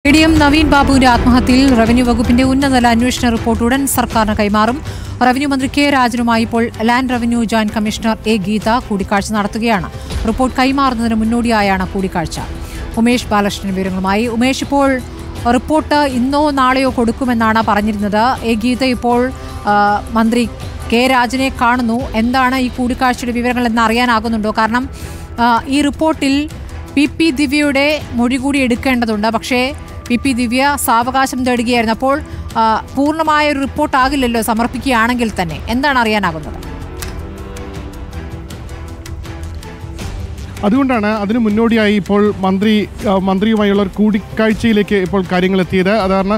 idiom Naveen ബാബുവിന്റെ ആത്മഹത്യയിൽ revenue വകുപ്പിന്റെ ഉന്നതതല അന്വേഷണ റിപ്പോർട്ട് ഉടൻ സർക്കാരിന് കൈമാറും റവന്യൂ മന്ത്രി കെ രാജനുമായി ഇപ്പോൾ land revenue joint commissioner A Geetha കൂടിക്കാഴ്ച നടത്തുകയാണ് റിപ്പോർട്ട് കൈമാറുന്നതിന് മുന്നോടിയായാണ് കൂടിക്കാഴ്ച ഉമേഷ് ബാലകൃഷ്ണൻ വിവരങ്ങളുമായി ഉമേഷ് ഇപ്പോൾ റിപ്പോർട്ട് ഇന്നോ നാളെയോ കൊടുക്കുമെന്നാണ് പറഞ്ഞിരുന്നത് എ ഗീത ഇപ്പോൾ ആ, മന്ത്രി കെ രാജനെ കാണുന്നു എന്താണ് ഈ കൂടിക്കാഴ്ചയുടെ വിവരങ്ങൾ എന്ന് അറിയാനാകുന്നുണ്ടോ കാരണം ആ, ഈ റിപ്പോർട്ടിൽ പി പി ദിവ്യയുടെ മൊഴി കൂടി എടുക്കേണ്ടതുണ്ട് പക്ഷേ പി പി ദിവ്യ സാവകാശം തേടുകയായിരുന്നു അപ്പോൾ ആ, പൂർണ്ണമായ ഒരു റിപ്പോർട്ട് ആകില്ലല്ലോ സമർപ്പിക്കുകയാണെങ്കിൽ തന്നെ എന്താണ് അറിയാനാകുന്നത് അതുകൊണ്ടാണ് അതിന് മുന്നോടിയായി ഇപ്പോൾ മന്ത്രി ആ, മന്ത്രിയുമായുള്ള ഒരു കൂടിക്കാഴ്ചയിലേക്ക് ഇപ്പോൾ കാര്യങ്ങൾ എത്തിയത് അതാണ്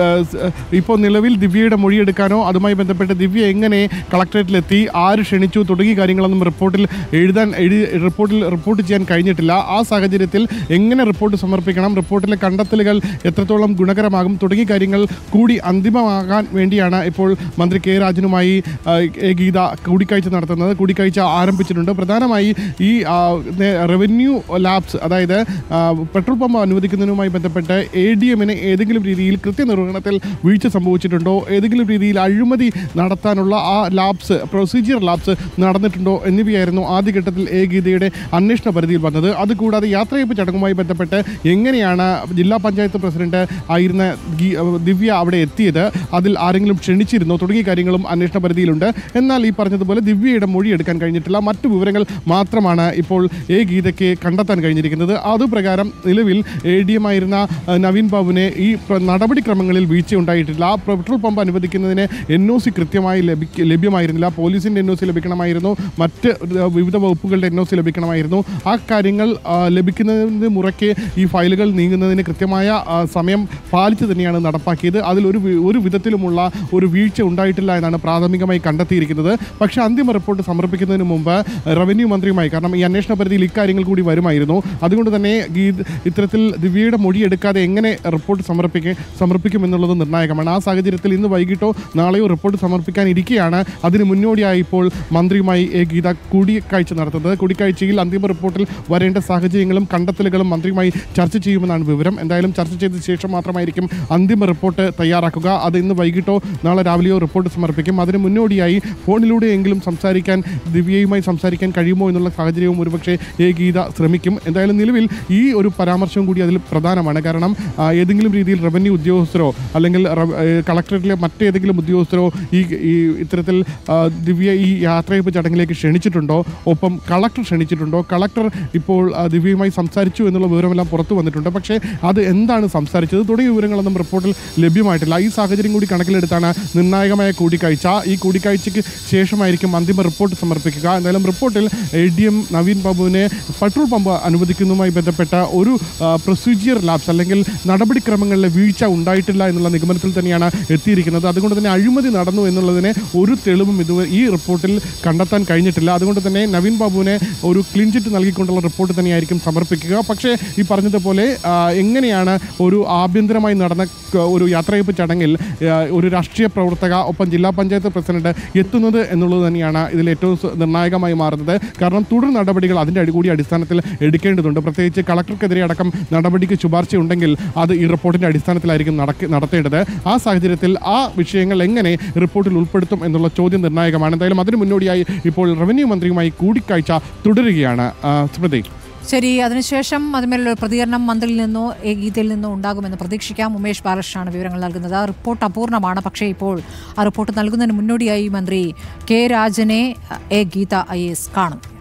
ഇപ്പോൾ നിലവിൽ ദിവ്യയുടെ മൊഴിയെടുക്കാനോ അതുമായി ബന്ധപ്പെട്ട് ദിവ്യ എങ്ങനെ കളക്ടറേറ്റിലെത്തി ആര് ക്ഷണിച്ചു തുടങ്ങിയ കാര്യങ്ങളൊന്നും റിപ്പോർട്ടിൽ എഴുതാൻ എഴുതി റിപ്പോർട്ടിൽ റിപ്പോർട്ട് ചെയ്യാൻ കഴിഞ്ഞിട്ടില്ല ആ സാഹചര്യത്തിൽ എങ്ങനെ റിപ്പോർട്ട് സമർപ്പിക്കണം റിപ്പോർട്ടിലെ കണ്ടെത്തലുകൾ എത്രത്തോളം ഗുണകരമാകും തുടങ്ങിയ കാര്യങ്ങൾ കൂടി അന്തിമമാകാൻ വേണ്ടിയാണ് ഇപ്പോൾ മന്ത്രി കെ രാജനുമായി ആ, എ ഗീത കൂടിക്കാഴ്ച നടത്തുന്നത് കൂടിക്കാഴ്ച ആരംഭിച്ചിട്ടുണ്ട് പ്രധാനമായി ഈ ആ, നേ- റവന്യൂ ലാബ്സ് അതായത് ആ, പെട്രോൾ പമ്പ് അനുവദിക്കുന്നതിനുമായി ബന്ധപ്പെട്ട് എ ഡി എമ്മിന് ഏതെങ്കിലും രീതിയിൽ കൃത്യനിർവഹണത്തിൽ വീഴ്ച സംഭവിച്ചിട്ടുണ്ടോ ഏതെങ്കിലും രീതിയിൽ അഴിമതി നടത്താനുള്ള ആ ലാബ്സ് പ്രൊസീജിയർ ലാബ്സ് നടന്നിട്ടുണ്ടോ എന്നിവയായിരുന്നു ആദ്യഘട്ടത്തിൽ എ ഗീതയുടെ അന്വേഷണ പരിധിയിൽ വന്നത് അതുകൂടാതെ യാത്രയപ്പ് ചടങ്ങുമായി ബന്ധപ്പെട്ട് എങ്ങനെയാണ് ജില്ലാ പഞ്ചായത്ത് പ്രസിഡന്റ് ആയിരുന്ന ഗീ- ദിവ്യ അവിടെ എത്തിയത് അതിൽ ആരെങ്കിലും ക്ഷണിച്ചിരുന്നോ തുടങ്ങിയ കാര്യങ്ങളും അന്വേഷണ പരിധിയിലുണ്ട് എന്നാൽ ഈ പറഞ്ഞതുപോലെ ദിവ്യയുടെ മൊഴി എടുക്കാൻ കഴിഞ്ഞിട്ടില്ല മറ്റു വിവരങ്ങൾ മാത്രമാണ് ഇപ്പോൾ എ ഗീതയ്ക്ക് കണ്ടെത്താൻ കഴിഞ്ഞിരിക്കുന്നത് അതുപ്രകാരം നിലവിൽ എ ഡി എം ആയിരുന്ന അഹ്, നവീൻ ബാബുവിനെ ഈ പ്ര- നടപടിക്രമങ്ങളിൽ വീഴ്ച ഉണ്ടായിട്ടില്ല ആ പെട്രോൾ പമ്പ് അനുവദിക്കുന്നതിന് എൻ ഒ സി കൃത്യമായി ലഭിക്ക ലഭ്യമായിരുന്നില്ല പോലീസിൻ്റെ എൻ ഒ സി ലഭിക്കണമായിരുന്നു മറ്റ് ഏഹ്, വിവിധ വകുപ്പുകളുടെ എൻ ഒ സി ലഭിക്കണമായിരുന്നു ആ കാര്യങ്ങൾ ആ, ലഭിക്കുന്നതിന് മുറയ്ക്ക് ഈ ഫയലുകൾ നീങ്ങുന്നതിന് കൃത്യമായ ആ, സമയം പാലിച്ച് തന്നെയാണ് നടപ്പാക്കിയത് അതിൽ ഒരു വി- ഒരു വിധത്തിലുമുള്ള ഒരു വീഴ്ച ഉണ്ടായിട്ടില്ല എന്നാണ് പ്രാഥമികമായി കണ്ടെത്തിയിരിക്കുന്നത് പക്ഷേ അന്തിമ റിപ്പോർട്ട് സമർപ്പിക്കുന്നതിന് മുമ്പ് റവന്യൂ മന്ത്രിയുമായി കാരണം ഈ അന്വേഷണ പരിധിയിൽ ഇക്കാര്യങ്ങൾ കൂടി വരുമായിരുന്നു അതുകൊണ്ട് തന്നെ ഗീത് ഇത്തരത്തിൽ ദിവ്യയുടെ മൊഴി എടുക്കാതെ എങ്ങനെ റിപ്പോർട്ട് സമർപ്പിക്കുക സമർപ്പിക്കുമെന്നുള്ളത് നിർണായകമാണ് ആ സാഹചര്യത്തിൽ ഇന്ന് വൈകിട്ടോ നാളെയോ റിപ്പോർട്ട് സമർപ്പിക്കാൻ ഇരിക്കെയാണ് അതിന് മുന്നോടിയായി ഇപ്പോൾ മന്ത്രിയുമായി എ ഗീത കൂടിക്കാഴ്ച നടത്തുന്നത് കൂടിക്കാഴ്ചയിൽ അന്തിമ റിപ്പോർട്ടിൽ വരേണ്ട സാഹചര്യങ്ങളും കണ്ടെത്തലുകളും മന്ത്രിയുമായി ചർച്ച ചെയ്യുമെന്നാണ് വിവരം എന്തായാലും ചർച്ച ചെയ്ത ശേഷം മാത്രമായിരിക്കും അന്തിമ റിപ്പോർട്ട് തയ്യാറാക്കുക അത് ഇന്ന് വൈകിട്ടോ നാളെ രാവിലെയോ റിപ്പോർട്ട് സമർപ്പിക്കും അതിന് മുന്നോടിയായി ഫോണിലൂടെയെങ്കിലും സംസാരിക്കാൻ ദിവ്യയുമായി സംസാരിക്കാൻ കഴിയുമോ എന്നുള്ള സാഹചര്യവും ഒരുപക്ഷെ എ ഗീത ശ്രമിക്കും എന്തായാലും നിലവിൽ ഈ ഒരു പരാമർശവും കൂടി അതിൽ പ്രധാനമാണ് കാരണം ആ, ഏതെങ്കിലും രീതിയിൽ റവന്യൂ ഉദ്യോഗസ്ഥരോ അല്ലെങ്കിൽ റവ- ഏ, കളക്ടറേറ്റിലെ മറ്റേതെങ്കിലും ഉദ്യോഗസ്ഥരോ ഈ ഈ ഇത്തരത്തിൽ ആ, ദിവ്യ ഈ യാത്രയപ്പ് ചടങ്ങിലേക്ക് ക്ഷണിച്ചിട്ടുണ്ടോ ഒപ്പം കളക്ടർ ക്ഷണിച്ചിട്ടുണ്ടോ കളക്ടർ ഇപ്പോൾ ആ, ദിവ്യയുമായി സംസാരിച്ചു എന്നുള്ള വിവരമെല്ലാം പുറത്തു വന്നിട്ടുണ്ട് പക്ഷേ അത് എന്താണ് സംസാരിച്ചത് തുടങ്ങിയ വിവരങ്ങളൊന്നും റിപ്പോർട്ടിൽ ലഭ്യമായിട്ടില്ല ഈ സാഹചര്യം കൂടി കണക്കിലെടുത്താണ് നിർണായകമായ കൂടിക്കാഴ്ച ഈ കൂടിക്കാഴ്ചയ്ക്ക് ശേഷമായിരിക്കും അന്തിമ റിപ്പോർട്ട് സമർപ്പിക്കുക എന്തായാലും റിപ്പോർട്ടിൽ എ ഡി എം നവീൻ ബാബുവിനെ പെട്രോൾ പമ്പ് അനുവദിക്കുന്നതുമായി ബന്ധപ്പെട്ട ഒരു പ്രൊസീജിയർ ലാബ്സ് അല്ലെങ്കിൽ നടപടിക്രമങ്ങളിലെ വീഴ്ച ഉണ്ടായിട്ടില്ല എന്നുള്ള നിഗമനത്തിൽ തന്നെയാണ് എത്തിയിരിക്കുന്നത് അതുകൊണ്ട് തന്നെ അഴിമതി നടന്നു എന്നുള്ളതിന് ഒരു തെളിവും ഇതുവരെ ഈ റിപ്പോർട്ടിൽ കണ്ടെത്താൻ കഴിഞ്ഞിട്ടില്ല അതുകൊണ്ട് തന്നെ നവീൻ ബാബുവിനെ ഒരു ക്ലീൻ ചിറ്റ് നൽകിക്കൊണ്ടുള്ള റിപ്പോർട്ട് തന്നെയായിരിക്കും സമർപ്പിക്കുക പക്ഷേ ഈ പറഞ്ഞതുപോലെ ആ, എങ്ങനെയാണ് ഒരു ആഭ്യന്തരമായി നടന്ന ക- ഒരു യാത്രയപ്പ് ചടങ്ങിൽ ആ, ഒരു രാഷ്ട്രീയ പ്രവർത്തക ഒപ്പം ജില്ലാ പഞ്ചായത്ത് പ്രസിഡന്റ് എത്തുന്നത് എന്നുള്ളത് തന്നെയാണ് ഇതിൽ ഏറ്റവും സ- നിർണായകമായി മാറുന്നത് കാരണം തുടർ നടപടികൾ അതിൻ്റെ അടി കൂടി അടിസ്ഥാനത്തിൽ എടുക്കേണ്ടതുണ്ട് പ്രത്യേകിച്ച് കളക്ടർക്കെതിരെ അടക്കം നടപടിക്ക് ശുപാർശയുണ്ടെങ്കിൽ അത് ഈ റിപ്പോർട്ടിൻ്റെ അടിസ്ഥാനത്തിലായിരിക്കും നടക്ക നടത്തേണ്ടത് ആ സാഹചര്യത്തിൽ ആ വിഷയങ്ങൾ എങ്ങനെ റിപ്പോർട്ടിൽ ഉൾപ്പെടുത്തും എന്നുള്ള ചോദ്യം നിർണായകമാണ് എന്തായാലും അതിന് മുന്നോടിയായി ഇപ്പോൾ റവന്യൂ മന്ത്രിയുമായി കൂടിക്കാഴ്ച തുടരുകയാണ് ആ, സ്മൃതി ശരി അതിനുശേഷം അതുമേലുള്ള ഒരു പ്രതികരണം മന്ത്രിയിൽ നിന്നോ എ ഗീതയിൽ നിന്നോ ഉണ്ടാകുമെന്ന് പ്രതീക്ഷിക്കാം ഉമേഷ് ബാലകൃഷ്ണനാണ് വിവരങ്ങൾ നൽകുന്നത് ആ റിപ്പോർട്ട് അപൂർണ്ണമാണ് പക്ഷേ ഇപ്പോൾ ആ റിപ്പോർട്ട് നൽകുന്നതിന് മുന്നോടിയായി മന്ത്രി കെ രാജനെ എ ഗീത ഐ എസ് കാണും